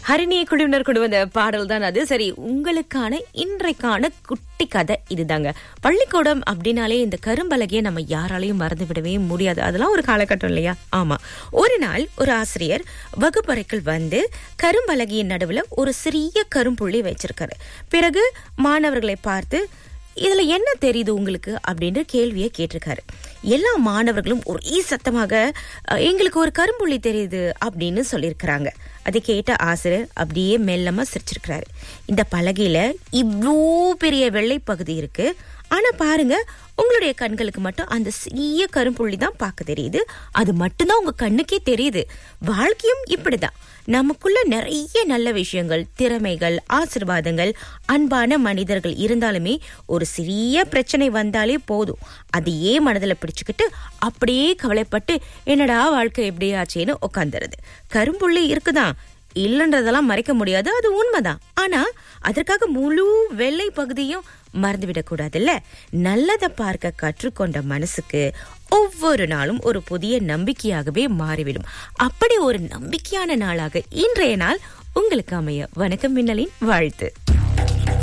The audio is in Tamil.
ஹரிணியை குழுவினர் கொண்டு வந்த பாடல் தான் அது சரி உங்களுக்கான இன்றைக்கான குட்டி கதை இதுதாங்க பள்ளிக்கூடம் அப்படின்னாலே இந்த கரும்பலகையை நம்ம யாராலையும் மறந்து விடவே முடியாது அதெல்லாம் ஒரு காலகட்டம் இல்லையா ஆமா ஒரு நாள் ஒரு ஆசிரியர் வகுப்பறைக்குள் வந்து கரும்பலகையின் நடுவுல ஒரு சிறிய கரும்புள்ளி வச்சிருக்காரு பிறகு மாணவர்களை பார்த்து இதுல என்ன தெரியுது உங்களுக்கு அப்படின்ற கேள்வியை கேட்டிருக்காரு எல்லா மாணவர்களும் ஒரே சத்தமாக "அஹ், எங்களுக்கு ஒரு கரும்புள்ளி தெரியுது அப்படின்னு சொல்லியிருக்கிறாங்க அதை கேட்ட ஆசிரியர் அப்படியே மெல்லமா சிரிச்சிருக்கிறாரு இந்த பலகையில இவ்வளோ பெரிய வெள்ளை பகுதி இருக்கு ஆனா பாருங்க உங்களுடைய கண்களுக்கு மட்டும் அந்த சிறிய கரும்புள்ளி தான் பார்க்க தெரியுது அது மட்டும்தான் உங்க கண்ணுக்கே தெரியுது வாழ்க்கையும் இப்படிதான் நமக்குள்ள நிறைய நல்ல விஷயங்கள் திறமைகள் ஆசிர்வாதங்கள் அன்பான மனிதர்கள் இருந்தாலுமே ஒரு சிறிய பிரச்சனை வந்தாலே போதும் அதையே மனதில் பிடிச்சுக்கிட்டு அப்படியே கவலைப்பட்டு என்னடா வாழ்க்கை எப்படியே ஆச்சேன்னு உட்காந்துருது கரும்புள்ளி இருக்குதான் இல்லைன்றதெல்லாம் மறைக்க முடியாது அது உண்மைதான் ஆனா அதற்காக முழு வெள்ளை பகுதியும் மறந்துவிடக் கூடாதுல்ல நல்லதை பார்க்க கற்றுக்கொண்ட மனசுக்கு ஒவ்வொரு நாளும் ஒரு புதிய நம்பிக்கையாகவே மாறிவிடும் அப்படி ஒரு நம்பிக்கையான நாளாக இன்றைய நாள் உங்களுக்கு அமைய வணக்கம் மின்னலின் வாழ்த்து